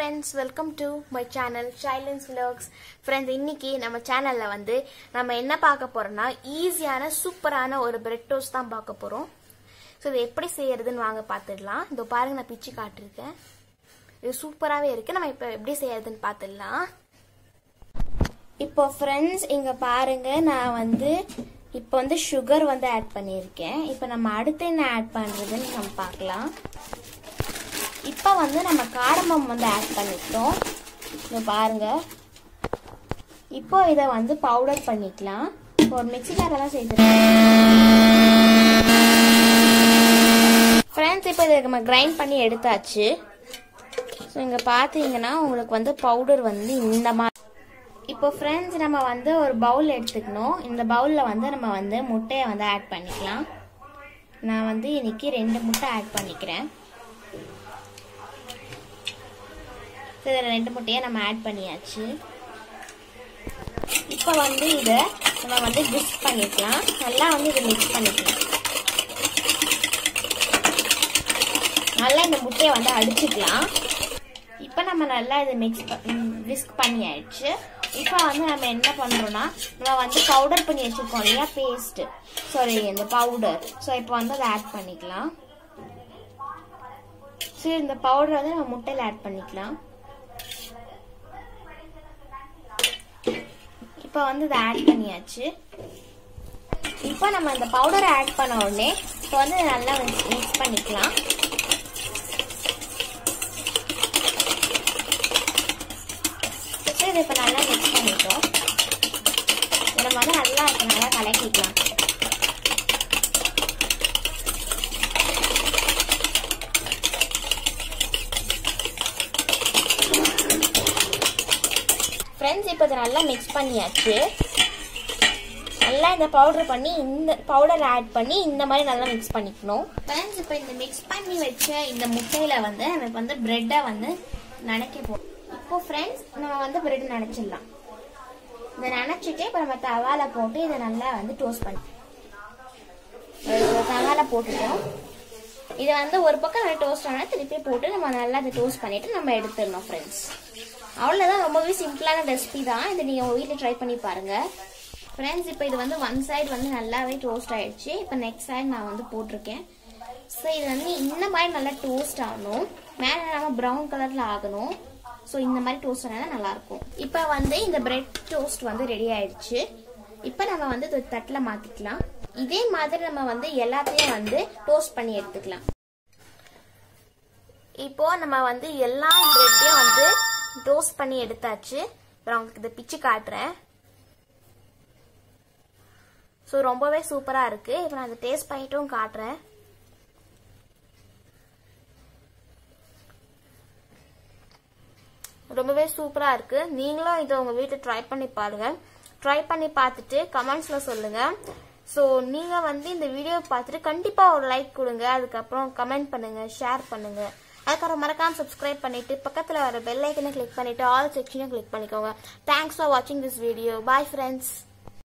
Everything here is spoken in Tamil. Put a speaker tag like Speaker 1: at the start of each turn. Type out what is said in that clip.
Speaker 1: friends welcome to my channel silence vlogs friends இன்னைக்கு நம்ம சேனல்ல வந்து நம்ம என்ன பார்க்க போறோம்னா ஈஸியான சூப்பரான ஒரு பிரெட் டோஸ்ட் தான் பார்க்க போறோம் ஸோ இது எப்படி செய்யறதுன்னு வாங்க பார்த்துடலாம் இதோ பாருங்க நான் பிச்சு காட்டிருக்கேன் இது சூப்பராகவே இருக்கு நம்ம இப்போ எப்படி செய்யறதுன்னு பார்த்துடலாம் இப்போ ஃப்ரெண்ட்ஸ் இங்க பாருங்க நான் வந்து இப்போ வந்து சுகர் வந்து ஆட் பண்ணியிருக்கேன் இப்போ நம்ம அடுத்து என்ன ஆட் பண்றதுன்னு நம்ம பார்க்கலாம் இப்போ வந்து நம்ம காரமம் வந்து ஆட் பண்ணிட்டோம் இங்க பாருங்க இப்போ இதை வந்து பவுடர் பண்ணிக்கலாம் இப்போ ஒரு மிக்சி ஜாரில் தான் செய்திருக்கேன் ஃப்ரெண்ட்ஸ் இப்போ இதை நம்ம கிரைண்ட் பண்ணி எடுத்தாச்சு ஸோ இங்கே பார்த்தீங்கன்னா உங்களுக்கு வந்து பவுடர் வந்து இந்த மாதிரி இப்போ ஃப்ரெண்ட்ஸ் நம்ம வந்து ஒரு பவுல் எடுத்துக்கணும் இந்த பவுலில் வந்து நம்ம வந்து முட்டையை வந்து ஆட் பண்ணிக்கலாம் நான் வந்து இன்னைக்கு ரெண்டு முட்டை ஆட் பண்ணிக்கிறேன் இதில் ரெண்டு முட்டையை நம்ம ஆட் பண்ணியாச்சு இப்போ வந்து இதை நம்ம வந்து மிக்ஸ் பண்ணிக்கலாம் நல்லா வந்து இதை மிக்ஸ் பண்ணிக்கலாம் நல்லா இந்த முட்டையை வந்து அடிச்சுக்கலாம் இப்போ நம்ம நல்லா இதை மிக்ஸ் விஸ்க் பண்ணி ஆயிடுச்சு இப்போ வந்து நம்ம என்ன பண்ணுறோம்னா நம்ம வந்து பவுடர் பண்ணி வச்சுருக்கோம் இல்லையா பேஸ்ட் சாரி இந்த பவுடர் ஸோ இப்போ வந்து அதை ஆட் பண்ணிக்கலாம் சரி இந்த பவுடர் வந்து நம்ம முட்டையில் ஆட் பண்ணிக்கலாம் இப்போ வந்து இதை ஆட் பண்ணியாச்சு இப்போ நம்ம இந்த பவுடரை ஆட் பண்ண உடனே இப்போ வந்து நல்லா மிக்ஸ் பண்ணிக்கலாம் இது இப்போ நல்லா மிக்ஸ் பண்ணிட்டோம் நம்ம வந்து நல்லா இப்போ நல்லா கலக்கிக்கலாம் ஃப்ரெண்ட்ஸ் இப்போ இதை நல்லா மிக்ஸ் பண்ணியாச்சு நல்லா இந்த பவுடர் பண்ணி இந்த பவுடர் ஆட் பண்ணி இந்த மாதிரி நல்லா மிக்ஸ் பண்ணிக்கணும் ஃப்ரெண்ட்ஸ் இப்போ இந்த மிக்ஸ் பண்ணி வச்ச இந்த முட்டையில வந்து நம்ம வந்து பிரெட்டை வந்து நினைக்க போகிறோம் இப்போ ஃப்ரெண்ட்ஸ் நம்ம வந்து பிரெட் நினைச்சிடலாம் இதை நினைச்சிட்டு இப்போ நம்ம தவால போட்டு இதை நல்லா வந்து டோஸ்ட் பண்ணி தவால போட்டுட்டோம் இதை வந்து ஒரு பக்கம் நல்லா டோஸ்ட் ஆனால் திருப்பி போட்டு நம்ம நல்லா அதை டோஸ்ட் பண்ணிட்டு நம்ம எடுத்துடணும் ஃப்ரெண்ட்ஸ் அவ்வளோதான் ரொம்பவே சிம்பிளான ரெசிபி தான் இதை நீங்கள் உங்கள் வீட்டில் ட்ரை பண்ணி பாருங்கள் ஃப்ரெண்ட்ஸ் இப்போ இது வந்து ஒன் சைடு வந்து நல்லாவே டோஸ்ட் ஆயிடுச்சு இப்போ நெக்ஸ்ட் சைடு நான் வந்து போட்டிருக்கேன் ஸோ இது வந்து இந்த மாதிரி நல்லா டோஸ்ட் ஆகணும் மேலே நம்ம ப்ரௌன் கலரில் ஆகணும் ஸோ இந்த மாதிரி டோஸ்ட் ஆனால் நல்லாயிருக்கும் இப்போ வந்து இந்த பிரெட் டோஸ்ட் வந்து ரெடி ஆயிடுச்சு இப்போ நம்ம வந்து இது தட்டில் மாற்றிக்கலாம் இதே மாதிரி நம்ம வந்து எல்லாத்தையும் வந்து டோஸ்ட் பண்ணி எடுத்துக்கலாம் இப்போ நம்ம வந்து எல்லா பிரெட்டையும் வந்து டோஸ்ட் பண்ணி எடுத்தாச்சு அப்புறம் உங்களுக்கு இதை பிச்சு காட்டுறேன் ஸோ ரொம்பவே சூப்பராக இருக்கு இப்போ நான் அதை டேஸ்ட் பண்ணிட்டும் காட்டுறேன் ரொம்பவே சூப்பராக இருக்கு நீங்களும் இதை உங்கள் வீட்டில் ட்ரை பண்ணி பாருங்க ட்ரை பண்ணி பார்த்துட்டு கமெண்ட்ஸில் சொல்லுங்க ஸோ நீங்கள் வந்து இந்த வீடியோ பார்த்துட்டு கண்டிப்பாக ஒரு லைக் கொடுங்க அதுக்கப்புறம் கமெண்ட் பண்ணுங்க ஷேர் பண்ணுங்க அதுக்கப்புறம் மறக்காம சப்ஸ்கிரைப் பண்ணிட்டு பக்கத்தில் வர பெல் ஐக்கனை கிளிக் பண்ணிட்டு ஆல் செக்ஷனையும் கிளிக் பண்ணிக்கோங்க தேங்க்ஸ் ஃபார் வாட்சிங் திஸ் வீடியோ பாய் ஃப்ரெண்ட்ஸ்